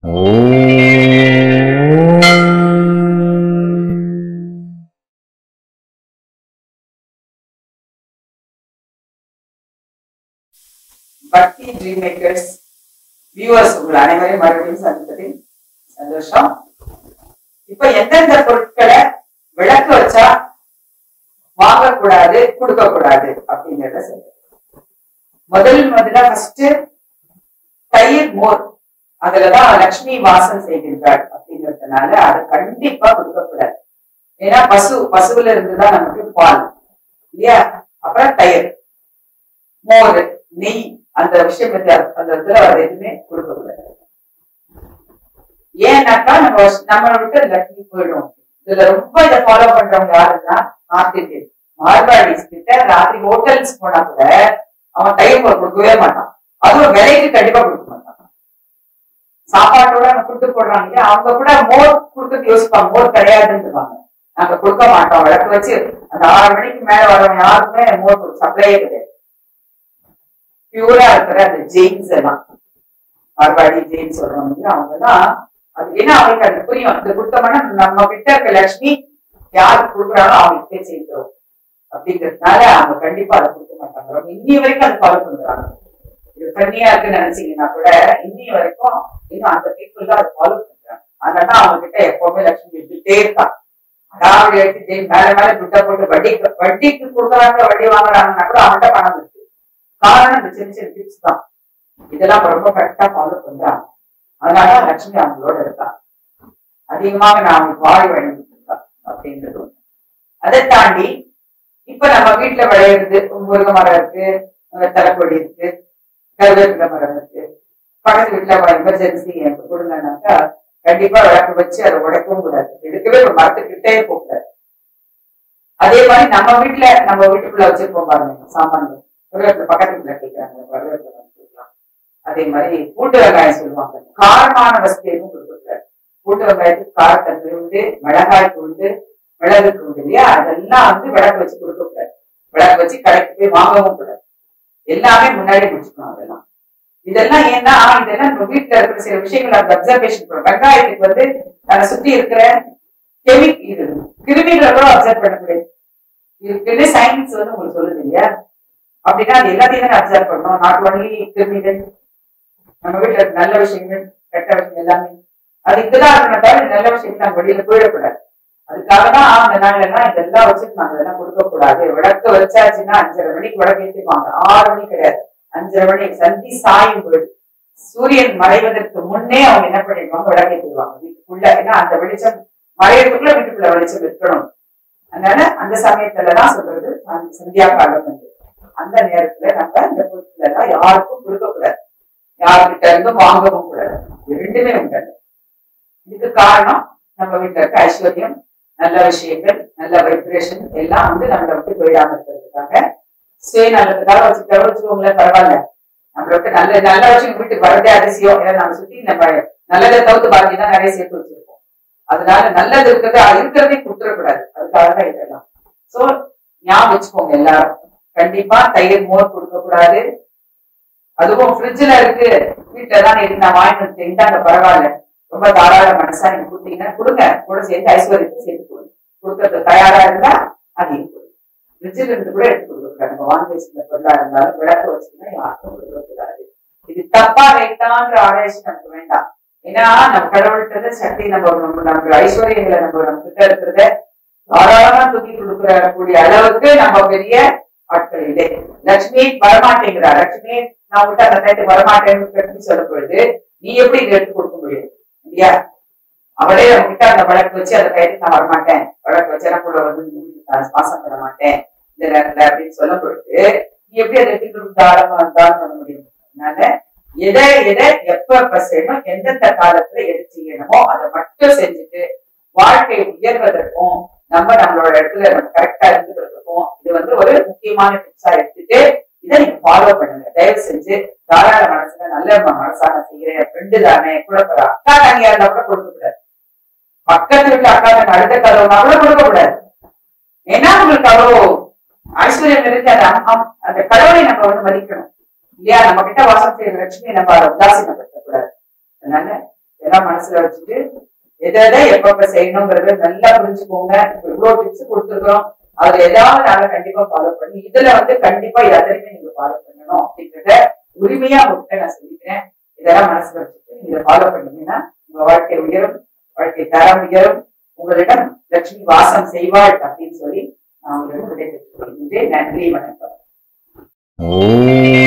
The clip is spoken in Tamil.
பக்தி ட்ரீம் மேக்கர்ஸ் வியூவர்ஸ் உங்கள் அனைவரையும் மறுபடியும் சந்திப்பதில் சந்தோஷம் இப்ப எந்தெந்த பொருட்களை விளக்கு வச்சா வாங்கக்கூடாது கொடுக்க கூடாது அப்படிங்கறத சொல்றேன் முதல் முதல்ல ஃபர்ஸ்ட் தயிர் மோர் அதுலதான் லக்ஷ்மி வாசம் செய்கின்றாள் அப்படிங்கறதுனால அது கண்டிப்பா கொடுக்கக்கூடாது ஏன்னா பசு பசுவுல இருந்துதான் நமக்கு பால் இல்லையா அப்புறம் தயிர் மோர் நெய் அந்த விஷயம் வந்து அது- அந்த இதுல அது எதுவுமே கொடுக்கக்கூடாது ஏன்னாக்கா நம்ம வஸ்- நம்மளை விட்டு லக்ஷ்மி போயிடும் இதுல ரொம்ப இதை ஃபாலோ பண்றவங்க யாருன்னா நார்த் இந்தியன் மார்வாடிஸ் கிட்ட ராத்திரி ஹோட்டல்ஸ் போனா கூட அவன் தயிர் மோர் கொடுக்கவே மாட்டான் அதுவும் விலைக்கு கண்டிப்பா கொடுக்க மாட்டான் சாப்பாட்டோட நம்ம ஃபுட்டு போடுறாங்க இல்லையா, அவங்க கூட மோர் கொடுக்க யோசிப்பாங்க மோர் கிடையாதுன்னுவாங்க நாங்க கொடுக்க மாட்டோம் விளக்கு வச்சு அந்த ஆறு மணிக்கு மேல வரவங்க யாருக்குமே மோர் சப்ளையே கிடையாது பியூரா இருக்கிற அந்த ஜெயின்ஸ் எல்லாம் மார்வாடி ஜெயின் சொல்றவங்க இல்லையா, அவங்க எல்லாம் அது ஏன்னா அவங்களுக்கு அது புரியும் அது கொடுத்தோம்னா நம்ம கிட்ட இருக்க லட்சுமி யாருக்கு கொடுக்குறாங்களோ அவங்களுக்கே சேர்க்கிறோம் அப்படிங்கிறதுனால அவங்க கண்டிப்பா அதை கொடுக்க மாட்டாங்க அவங்க இன்னி வரைக்கும் அதை ஃபாலோ பண்றாங்க இது தனியா இருக்குன்னு நினைச்சீங்கன்னா கூட இன்னி வரைக்கும் இன்னும் அந்த பீப்புள் தான் அதை ஃபாலோ பண்றாங்க அதனால அவங்க கிட்ட எப்பவுமே லட்சுமி இருந்துட்டே இருக்கா அதாவது எடுத்து ஜெயின் மேல மேல துட்டை போட்டு வட்டிக்கு வட்டிக்கு கொடுக்குறாங்க வட்டி வாங்குறாங்கன்னா கூட அவன்கிட்ட பணம் இருக்கு காரணம் இந்த சின்ன சின்ன டிப்ஸ் தான் இதெல்லாம் ரொம்ப கரெக்டா ஃபாலோ பண்றாங்க அதனால லட்சுமி அவங்களோட இருக்கா அதிகமாக நான் அவங்களுக்கு வாழை வழங்கிட்டு இருக்கா அப்படின்றது ஒண்ணு. அதை தாண்டி இப்ப நம்ம வீட்டுல விளையிறது முருங்கை மரம் இருக்கு அஹ் தலைக்கொடி இருக்கு கருவேப்பிலை மரம் இருக்கு பக்கத்து வீட்டுல எமர்ஜென்சி எனக்கு கொடுங்கன்னாக்கா கண்டிப்பா விளக்கு வச்சு அதை உடைக்கவும் கூடாது எடுக்கவே ஒரு மரத்துக்கிட்டே போகக்கூடாது அதே மாதிரி நம்ம வீட்டுல நம்ம வீட்டுக்குள்ள வச்சிருப்போம் பாருங்க சாமான் கருவேப்பிலை பக்கத்து வீட்டுல கேட்கிறாங்க கருவேப்பிலை வாங்கி கொடுக்கலாம் அதே மாதிரி பூண்டு வெங்காயம் சொல்லுவாங்க காரமான வசதி எதுவும் கொடுக்கக்கூடாது பூண்டு வெங்காயத்துக்கு காரத்தன்மை உண்டு மிளகாய் உண்டு மிளகுக்கு உண்டு இல்லையா அதெல்லாம் வந்து விளக்கு வச்சு கொடுக்க கூடாது விளக்கு வச்சு கடைக்கு போய் வாங்கவும் கூடாது எல்லாமே முன்னாடி முடிச்சுக்கணும் அதெல்லாம் இதெல்லாம் ஏன்னா இதெல்லாம் நம்ம வீட்டுல இருக்கிற சில விஷயங்கள் அந்த அப்சர்வேஷன் பண்ணும் வெங்காயத்துக்கு வந்து தன்னை சுத்தி இருக்கிற கெமிக் இது கிருமிகளை கூட அப்சர்வ் பண்ண முடியாது இருக்குன்னு சயின்ஸ் வந்து உங்களுக்கு சொல்லுது இல்லையா அப்படின்னா அது எல்லாத்தையும் தானே அப்சர்வ் பண்ணணும் நாட் ஒன்லி கிருமிகள் நம்ம வீட்டுல இருக்க நல்ல விஷயங்கள் கெட்ட விஷயம் எல்லாமே அது இதுதான் இருக்கணும் தவிர நல்ல விஷயங்கள் நம்ம வெளியில போயிடக்கூடாது அதுக்காக தான் அந்த நாள்ல எல்லாம் இதெல்லாம் வச்சுட்டு நாங்க இதெல்லாம் கொடுக்க கூடாது விளக்கு வச்சாச்சுன்னா அஞ்சரை மணிக்கு விளக்கு ஏற்றிப்பாங்க ஆறு மணி கிடையாது அஞ்சரை மணி சந்தி சாயும் பொழுது சூரியன் மறைவதற்கு முன்னே அவங்க என்ன பண்ணிடுவாங்க விளக்கு ஏற்றிடுவாங்க வீட்டுக்குள்ள ஏன்னா அந்த வெளிச்சம் மறையறதுக்குள்ள வீட்டுக்குள்ள வெளிச்சம் இருக்கணும் அதனால அந்த சமயத்துலதான் சொல்றது அந்த சந்தியா காலம் வந்து அந்த நேரத்துல நம்ம இந்த பொருட்கள் எல்லாம் யாருக்கும் கொடுக்க கூடாது யார்கிட்ட இருந்தும் வாங்கவும் கூடாது இது ரெண்டுமே உண்டு இதுக்கு காரணம் நம்ம வீட்டுல இருக்க ஐஸ்வர்யம் நல்ல விஷயங்கள் நல்ல வைப்ரேஷன் எல்லாம் வந்து நம்மளை விட்டு போயிடாம இருக்கிறதுக்காக சுயநலத்துக்காக வச்சுக்கிட்ட வச்சுக்கோங்களேன் பரவாயில்ல நம்மளை விட்டு நல்ல நல்ல விஷயம் வீட்டுக்கு வரதே அதிசயம் ஏன்னா நம்ம சுத்தி நம்ம நல்லதை தவிர்த்து பாக்கி தான் நிறைய சேர்த்து வச்சிருக்கோம் அதனால நல்லது இருக்கிறது அது இருக்கிறதே கொடுத்துடக்கூடாது அதுக்காக தான் இதெல்லாம் சோ ஞாபகம் வச்சுக்கோங்க எல்லாரும் கண்டிப்பா தயிர் மோர் கொடுக்க கூடாது அதுவும் ஃப்ரிட்ஜ்ல இருக்கு வீட்டுல தான் இருக்கு நான் வாங்கிட்டு வந்துட்டேன் இந்தாங்க பரவாயில்ல ரொம்ப தாராள மனசா நீங்க கொடுத்தீங்கன்னா கொடுங்க கூட சேர்ந்து ஐஸ்வர்யத்தை சேர்த்து கொடுங்க கொடுக்கறது தயாரா இருந்தா அதையும் கொடுங்க ஃப்ரிட்ஜில் இருந்து கூட எடுத்து கொடுக்க நம்ம வாங்கி வச்சிருந்த பொருளா இருந்தாலும் விளக்கு வச்சுன்னா யாருக்கும் கொடுக்க கூடாது இது தப்பா ரைட்டான்ற ஆராய்ச்சி நமக்கு வேண்டாம் ஏன்னா நம்ம கடவுள்கிட்ட சக்தி நம்ம நம்ம நம்ம ஐஸ்வர்யங்களை நம்ம நம்ம கிட்ட இருக்கிறத தாராளமா தூக்கி கொடுக்கிற கூடிய அளவுக்கு நம்ம பெரிய ஆட்கள் இல்லை லட்சுமி வரமாட்டேங்கிறா லட்சுமி நான் விட்டு அந்த நேரத்துக்கு வரமாட்டேன்னு சொல்லும் பொழுது நீ எப்படி இதை எடுத்து கொடுக்க முடியும் இல்லையா அவளே நம்ம கிட்ட அந்த வழக்கு வச்சு அந்த கைதுக்கு நான் வரமாட்டேன் வழக்கு வச்சு எனக்கு கூட வந்து நான் பாசம் பண்ண மாட்டேன் இந்த நேரத்துல அப்படின்னு சொல்லும் பொழுது நீ எப்படி அதை எடுத்து கொடுத்து தாராளமா தான் பண்ண முடியும் அதனால எதை எதை எப்ப எப்ப செய்யணும் எந்தெந்த காலத்துல எது செய்யணுமோ அதை மட்டும் செஞ்சுட்டு வாழ்க்கை உயர்வதற்கும் நம்ம நம்மளோட இடத்துல நம்ம கரெக்டா இருந்துக்கிறதுக்கும் இது வந்து ஒரு முக்கியமான டிப்ஸா எடுத்துட்டு இதை நீங்க ஃபாலோ பண்ணுங்க தயவு செஞ்சு தாராள மனசுல நல்ல ம- மனசா நான் செய்யறேன் ஃப்ரெண்டு தானே கூட ஒரு அக்கா தனியா இருந்தா கூட கொடுக்க கூடாது பக்கத்து வீட்டுல அக்கா தங்க அடுத்த கதவுனா கூட கொடுக்க கூடாது ஏன்னா உங்களுக்கு அவ்வளோ ஐஸ்வர்யம் இருந்து அந்த அம்- அம்- அந்த கடவுளை நம்ம வந்து மதிக்கணும் இல்லையா நம்ம கிட்ட வாசம் செய்யற லட்சுமி நம்ம அதை உதாசீனப்படுத்தக்கூடாது அதனால இதெல்லாம் மனசுல வச்சுட்டு எதை எதை எப்பப்ப செய்யணுங்கிறத நல்லா புரிஞ்சுக்கோங்க இப்ப இவ்வளவு டிப்ஸ் கொடுத்துருக்கோம் அதுல ஏதாவது நாங்க கண்டிப்பா ஃபாலோ பண்ணி இதுல வந்து கண்டிப்பா எதனையுமே நீங்க ஃபாலோ பண்ணணும் அப்படின்றத உரிமையா உங்ககிட்ட நான் சொல்லிக்கிறேன் இதெல்லாம் மனசுல வச்சுட்டு நீங்க ஃபாலோ பண்ணீங்கன்னா உங்க வாழ்க்கை உயரும் வாழ்க்கை தரம் உயரும் உங்களிடம் லட்சுமி வாசம் செய்வாள் அப்படின்னு சொல்லி நான் உங்களுக்கு விடை பெற்றுக் கொள்கின்றேன் நன்றி வணக்கம் ஓம்